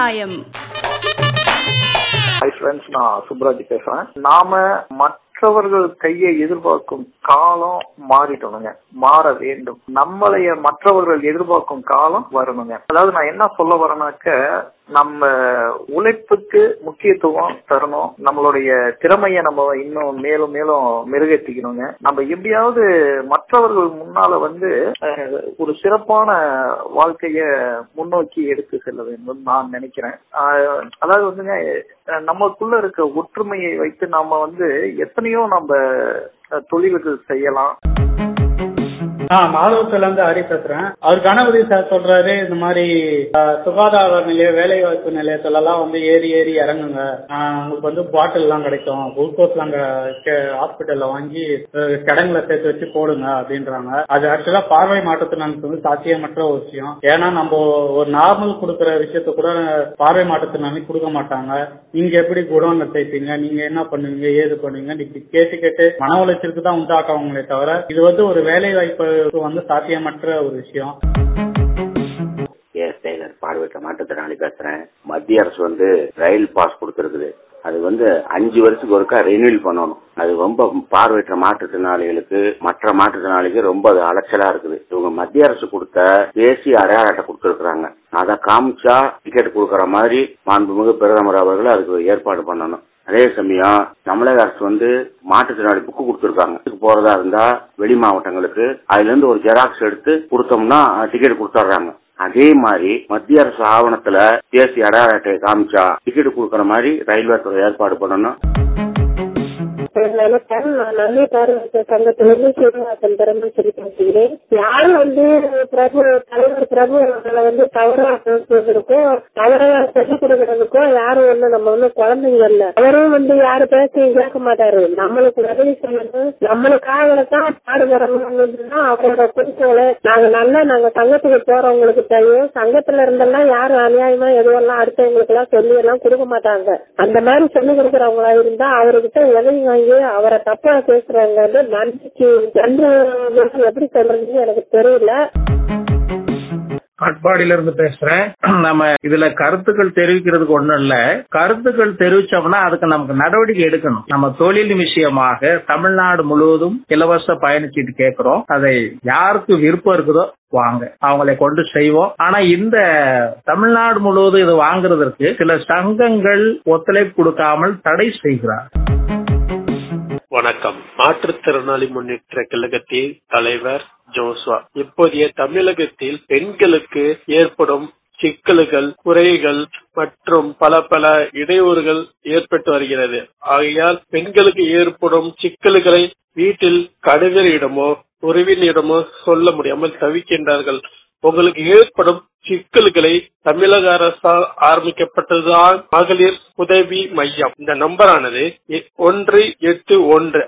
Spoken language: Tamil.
நியாயம் ஹை ஃப்ரெண்ட்ஸ் நான் சுப்ராஜ் பேசுறேன் நாம மற்றவர்கள் கையை எதிர்பார்க்கும் காலம் மாறிட்டணுங்க மாற வேண்டும் நம்மளைய மற்றவர்கள் எதிர்பார்க்கும் காலம் வரணுங்க அதாவது நான் என்ன சொல்ல வரேனாக்க நம்ம உழைப்புக்கு முக்கியத்துவம் தரணும் நம்மளுடைய திறமைய நம்ம இன்னும் மேலும் மேலும் மெருகேற்றிக்கணுங்க நம்ம எப்படியாவது மற்றவர்கள் முன்னால வந்து அஹ், ஒரு சிறப்பான வாழ்க்கைய முன்னோக்கி எடுத்து செல்ல வேண்டும் நான் நினைக்கிறேன் அஹ், அதாவது வந்துங்க அஹ், நமக்குள்ள இருக்க ஒற்றுமையை வைத்து நாம வந்து எத்தனையோ நம்ம அஹ், தொழில்கள் செய்யலாம் நான் மாதவத்துல இருந்து ஹரி பேசுறேன் அவர் கணபதி சார் சொல்றாரு இந்த மாதிரி அஹ், சுகாதார நிலையம் வேலை வாய்ப்பு நிலையத்துல எல்லாம் வந்து ஏறி ஏறி இறங்குங்க அஹ், உங்களுக்கு வந்து பாட்டில் எல்லாம் கிடைக்கும் குளுக்கோஸ் எல்லாம் ஹாஸ்பிட்டல்ல வாங்கி அஹ், கிடங்குல சேர்த்து வச்சு போடுங்க அப்படின்றாங்க அது ஆக்சுவலா பார்வை மாற்றத்தினாலுக்கு வந்து சாத்தியமற்ற ஒரு விஷயம் ஏன்னா நம்ம ஒரு நார்மல் கொடுக்குற விஷயத்த கூட பார்வை மாற்றத்தினாலே கொடுக்க மாட்டாங்க நீங்க எப்படி குடோன்ல சேர்ப்பீங்க நீங்க என்ன பண்ணுவீங்க ஏது பண்ணுவீங்க இப்படி கேட்டு கேட்டு மன உளைச்சலுக்கு தான் உண்டாக்குவாங்களே தவிர இது வந்து ஒரு வேலை வாய்ப்புக்கு வந்து சாத்தியமற்ற ஒரு விஷயம் எஸ் டெய்லர் பார்வையிட்ட மாற்றுத்திறனாளி பேசுறேன் மத்திய அரசு வந்து ரயில் பாஸ் கொடுத்துருக்குது அது வந்து அஞ்சு வருஷத்துக்கு ஒருக்கா ரெனியூல் பண்ணணும் அது ரொம்ப பார்வையற்ற மாற்றுத்திறனாளிகளுக்கு மற்ற மாற்றுத்திறனாளிக்கு ரொம்ப அது அலைச்சலா இருக்குது இவங்க மத்திய அரசு கொடுத்த தேசிய அடையாள அட்டை கொடுத்துருக்காங்க அதை காமிச்சா டிக்கெட் கொடுக்கற மாதிரி மாண்புமிகு பிரதமர் அவர்கள் அதுக்கு ஏற்பாடு பண்ணணும் அதே சமயம் தமிழக அரசு வந்து மாற்றுத்திறனாளி புக்கு கொடுத்துருக்காங்க இதுக்கு போறதா இருந்தா வெளி மாவட்டங்களுக்கு அதுல இருந்து ஒரு ஜெராக்ஸ் எடுத்து கொடுத்தோம்னா டிக்கெட் கொடுத்துட்றாங்க அதே மாதிரி மத்திய அரசு ஆவணத்துல தேசிய அடையாள அட்டையை காமிச்சா டிக்கெட் கொடுக்கற மாதிரி ரயில்வே துறை ஏற்பாடு பண்ணணும் வணக்கம் நான் நல்ல பார்வையற்ற சங்கத்திலிருந்து சீனிவாசன் பெருமை சொல்லி பேசுகிறேன் யாரும் வந்து பிரபு தலைவர் பிரபு அவர்களை வந்து தவறா பேசுவதற்கோ தவறா சொல்லிக் கொடுக்கறதுக்கோ யாரும் வந்து நம்ம வந்து குழந்தைங்க இல்ல அவரும் வந்து யாரும் பேசையும் கேட்க மாட்டாரு நம்மளுக்கு உதவி செய்யணும் நம்மளுக்காக தான் பாடுபடணும்னு அவரோட குறிக்கோளை நாங்க நல்லா நாங்க சங்கத்துக்கு போறவங்களுக்கு தெரியும் சங்கத்துல இருந்தெல்லாம் யாரும் அநியாயமா எதுவெல்லாம் அடுத்தவங்களுக்கு எல்லாம் சொல்லி எல்லாம் கொடுக்க மாட்டாங்க அந்த மாதிரி சொல்லி கொடுக்கறவங்களா இருந்தா அவர்கிட்ட உதவி வாங்கி அவரை தப்பா பேசுறவங்க வந்து நன்றிக்கு நன்றி எப்படி சொல்றதுன்னு எனக்கு தெரியல காட்பாடியில இருந்து பேசுறேன் நம்ம இதுல கருத்துக்கள் தெரிவிக்கிறதுக்கு ஒண்ணும் இல்ல கருத்துக்கள் தெரிவிச்சோம்னா அதுக்கு நமக்கு நடவடிக்கை எடுக்கணும் நம்ம தொழில் விஷயமாக தமிழ்நாடு முழுவதும் இலவச பயணச்சீட்டு கேட்கிறோம் அதை யாருக்கு விருப்பம் இருக்குதோ வாங்க அவங்களை கொண்டு செய்வோம் ஆனா இந்த தமிழ்நாடு முழுவதும் இது வாங்குறதற்கு சில சங்கங்கள் ஒத்துழைப்பு கொடுக்காமல் தடை செய்கிறார் வணக்கம் மாற்றுத்திறனாளி முன்னேற்ற கழகத்தின் தலைவர் ஜோஸ்வா இப்போதைய தமிழகத்தில் பெண்களுக்கு ஏற்படும் சிக்கல்கள் குறைகள் மற்றும் பல பல இடையூறுகள் ஏற்பட்டு வருகிறது ஆகையால் பெண்களுக்கு ஏற்படும் சிக்கல்களை வீட்டில் கணவரிடமோ உறவினரிடமோ சொல்ல முடியாமல் தவிக்கின்றார்கள் உங்களுக்கு ஏற்படும் சிக்கல்களை தமிழக அரசால் ஆரம்பிக்கப்பட்டதுதான் மகளிர் உதவி மையம் இந்த நம்பரானது ஒன்று எட்டு ஒன்று